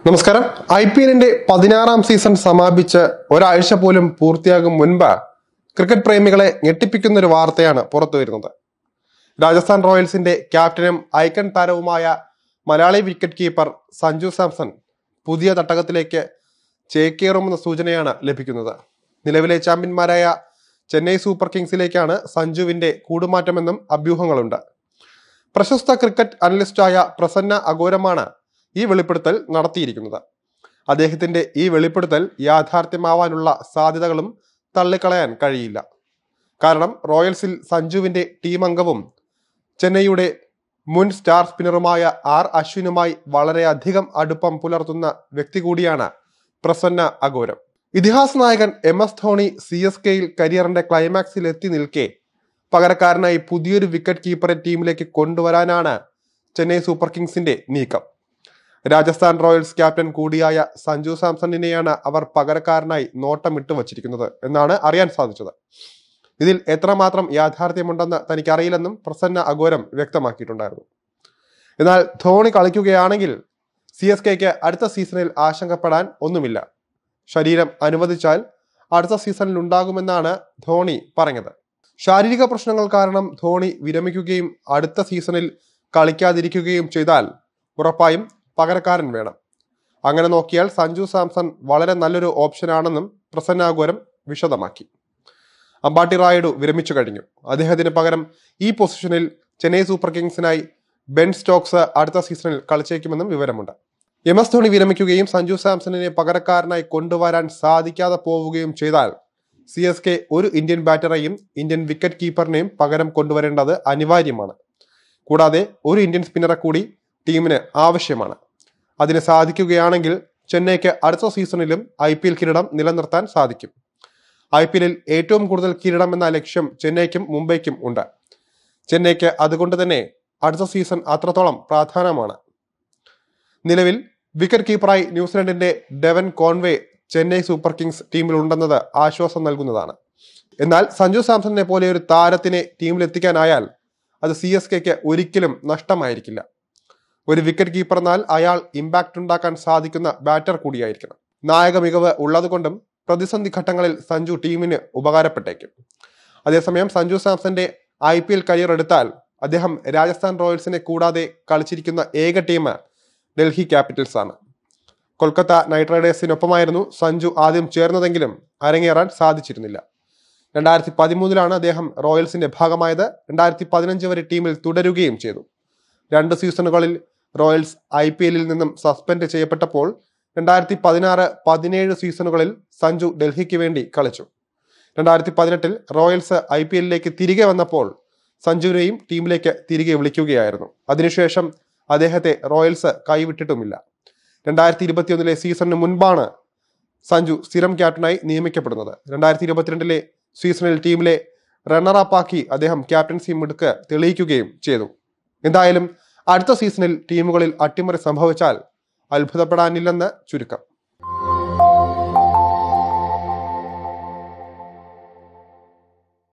നമസ്കാരം I P എല്ലിന്റെ പതിനാറാം സീസൺ സമാപിച്ച് ഒരാഴ്ച പോലും പൂർത്തിയാകും മുൻപ് ക്രിക്കറ്റ് പ്രേമികളെ ഞെട്ടിപ്പിക്കുന്ന ഒരു വാർത്തയാണ് പുറത്തു വരുന്നത് രാജസ്ഥാൻ റോയൽസിന്റെ ക്യാപ്റ്റനും ഐക്കൺ താരവുമായ മലയാളി വിക്കറ്റ് കീപ്പർ സഞ്ജു സാംസൺ പുതിയ തട്ടകത്തിലേക്ക് ചേക്കേറുമെന്ന സൂചനയാണ് ലഭിക്കുന്നത് നിലവിലെ ചാമ്പ്യന്മാരായ ചെന്നൈ സൂപ്പർ കിങ്സിലേക്കാണ് സഞ്ജുവിന്റെ കൂടുമാറ്റമെന്നും അഭ്യൂഹങ്ങളുണ്ട് പ്രശസ്ത ക്രിക്കറ്റ് അനലിസ്റ്റായ പ്രസന്ന അഗോരമാണ് ഈ വെളിപ്പെടുത്തൽ നടത്തിയിരിക്കുന്നത് അദ്ദേഹത്തിന്റെ ഈ വെളിപ്പെടുത്തൽ യാഥാർത്ഥ്യമാവാനുള്ള സാധ്യതകളും തള്ളിക്കളയാൻ കഴിയില്ല കാരണം റോയൽസിൽ സഞ്ജുവിന്റെ ടീം അംഗവും ചെന്നൈയുടെ മുൻ സ്റ്റാർ സ്പിന്നറുമായ ആർ അശ്വിനുമായി വളരെയധികം അടുപ്പം പുലർത്തുന്ന വ്യക്തി കൂടിയാണ് പ്രസന്ന അഗോരം ഇതിഹാസ നായകൻ M S Dhoni C S കെയിൽ കരിയറിന്റെ ക്ലൈമാക്സിൽ എത്തി നിൽക്കെ പകരക്കാരനായി പുതിയൊരു വിക്കറ്റ് കീപ്പറെ ടീമിലേക്ക് കൊണ്ടുവരാനാണ് ചെന്നൈ സൂപ്പർ കിങ്സിന്റെ നീക്കം രാജസ്ഥാൻ റോയൽസ് ക്യാപ്റ്റൻ കൂടിയായ സഞ്ജു സാംസണിനെയാണ് അവർ പകരക്കാരനായി നോട്ടമിട്ട് വച്ചിരിക്കുന്നത് എന്നാണ് അറിയാൻ സാധിച്ചത് ഇതിൽ എത്രമാത്രം യാഥാർത്ഥ്യമുണ്ടെന്ന് തനിക്കറിയില്ലെന്നും പ്രസന്ന അഘോരം വ്യക്തമാക്കിയിട്ടുണ്ടായിരുന്നു എന്നാൽ ധോണി കളിക്കുകയാണെങ്കിൽ സി എസ് കെക്ക് അടുത്ത സീസണിൽ ആശങ്കപ്പെടാൻ ഒന്നുമില്ല ശരീരം അനുവദിച്ചാൽ അടുത്ത സീസണിൽ ഉണ്ടാകുമെന്നാണ് ധോണി പറഞ്ഞത് ശാരീരിക പ്രശ്നങ്ങൾ കാരണം ധോണി വിരമിക്കുകയും അടുത്ത സീസണിൽ കളിക്കാതിരിക്കുകയും ചെയ്താൽ ഉറപ്പായും പകരക്കാരൻ വേണം അങ്ങനെ നോക്കിയാൽ സഞ്ജു സാംസൺ വളരെ നല്ലൊരു ഓപ്ഷനാണെന്നും പ്രസന്നാഗോരം വിശദമാക്കി അമ്പാട്ടി റായിഡു വിരമിച്ചു കഴിഞ്ഞു അദ്ദേഹത്തിന് പകരം ഈ പൊസിഷനിൽ ചെന്നൈ സൂപ്പർ കിങ്സിനായി ബെൻ സ്റ്റോക്സ് അടുത്ത സീസണിൽ കളിച്ചേക്കുമെന്നും വിവരമുണ്ട് എം എസ് ധോണി വിരമിക്കുകയും സഞ്ജു സാംസണിനെ പകരക്കാരനായി കൊണ്ടുവരാൻ സാധിക്കാതെ പോവുകയും ചെയ്താൽ സി എസ് കെ ഒരു ഇന്ത്യൻ ബാറ്ററെയും ഇന്ത്യൻ വിക്കറ്റ് കീപ്പറിനെയും പകരം കൊണ്ടുവരേണ്ടത് അനിവാര്യമാണ് കൂടാതെ ഒരു ഇന്ത്യൻ സ്പിന്നറെ കൂടി ടീമിന് ആവശ്യമാണ് അതിന് സാധിക്കുകയാണെങ്കിൽ ചെന്നൈക്ക് അടുത്ത സീസണിലും ഐ പി എൽ കിരീടം നിലനിർത്താൻ സാധിക്കും ഐ പി എല്ലിൽ ഏറ്റവും കൂടുതൽ കിരീടം എന്ന ലക്ഷ്യം ചെന്നൈക്കും മുംബൈക്കും ഉണ്ട് ചെന്നൈക്ക് അതുകൊണ്ട് തന്നെ അടുത്ത സീസൺ അത്രത്തോളം പ്രാധാന്യമാണ് നിലവിൽ വിക്കറ്റ് കീപ്പറായി ന്യൂസിലൻഡിന്റെ Devon Conway Chennai super kings ടീമിലുണ്ടെന്നത് ആശ്വാസം നൽകുന്നതാണ് എന്നാൽ സഞ്ജു സാംസണിനെ പോലെ ഒരു താരത്തിനെ ടീമിലെത്തിക്കാനായാൽ അത് സി എസ് കെക്ക് ഒരിക്കലും നഷ്ടമായിരിക്കില്ല ഒരു വിക്കറ്റ് കീപ്പർ എന്നാൽ അയാൾ ഇമ്പാക്റ്റ് ഉണ്ടാക്കാൻ സാധിക്കുന്ന ബാറ്റർ കൂടിയായിരിക്കണം നായക മികവ് ഉള്ളതുകൊണ്ടും പ്രതിസന്ധി ഘട്ടങ്ങളിൽ സഞ്ജു ടീമിന് ഉപകാരപ്പെട്ടേക്കും അതേസമയം സഞ്ജു സാംസന്റെ ഐ പി എൽ കരിയർ എടുത്താൽ അദ്ദേഹം രാജസ്ഥാൻ റോയൽസിനെ കൂടാതെ കളിച്ചിരിക്കുന്ന ഏക ടീം ഡൽഹി ക്യാപിറ്റൽസ് ആണ് കൊൽക്കത്ത നൈറ്റ് റൈഡേഴ്സിനൊപ്പമായിരുന്നു സഞ്ജു ആദ്യം ചേർന്നതെങ്കിലും അരങ്ങേറാൻ സാധിച്ചിരുന്നില്ല രണ്ടായിരത്തി പതിമൂന്നിലാണ് അദ്ദേഹം റോയൽസിന്റെ ഭാഗമായത് രണ്ടായിരത്തി പതിനഞ്ച് വരെ ടീമിൽ തുടരുകയും ചെയ്തു രണ്ട് സീസണുകളിൽ റോയൽസ് ഐ പി എല്ലിൽ നിന്നും സസ്പെൻഡ് ചെയ്യപ്പെട്ടപ്പോൾ രണ്ടായിരത്തി പതിനാറ് പതിനേഴ് സീസണുകളിൽ സഞ്ജു ഡൽഹിക്ക് വേണ്ടി കളിച്ചു രണ്ടായിരത്തി പതിനെട്ടിൽ റോയൽസ് ഐ പി എല്ലിലേക്ക് തിരികെ വന്നപ്പോൾ സഞ്ജുവിനെയും ടീമിലേക്ക് തിരികെ വിളിക്കുകയായിരുന്നു അതിനുശേഷം അദ്ദേഹത്തെ റോയൽസ് കൈവിട്ടിട്ടുമില്ല രണ്ടായിരത്തി ഇരുപത്തിയൊന്നിലെ സീസണിന് മുൻപാണ് സഞ്ജു സ്ഥിരം ക്യാപ്റ്റനായി നിയമിക്കപ്പെടുന്നത് രണ്ടായിരത്തി ഇരുപത്തിരണ്ടിലെ സീസണിൽ ടീമിലെ റണ്ണറപ്പാക്കി അദ്ദേഹം ക്യാപ്റ്റൻസി മിടുക്ക് തെളിയിക്കുകയും ചെയ്തു എന്തായാലും അടുത്ത സീസണിൽ ടീമുകളിൽ അട്ടിമറി സംഭവിച്ചാൽ അത്ഭുതപ്പെടാനില്ലെന്ന് ചുരുക്കം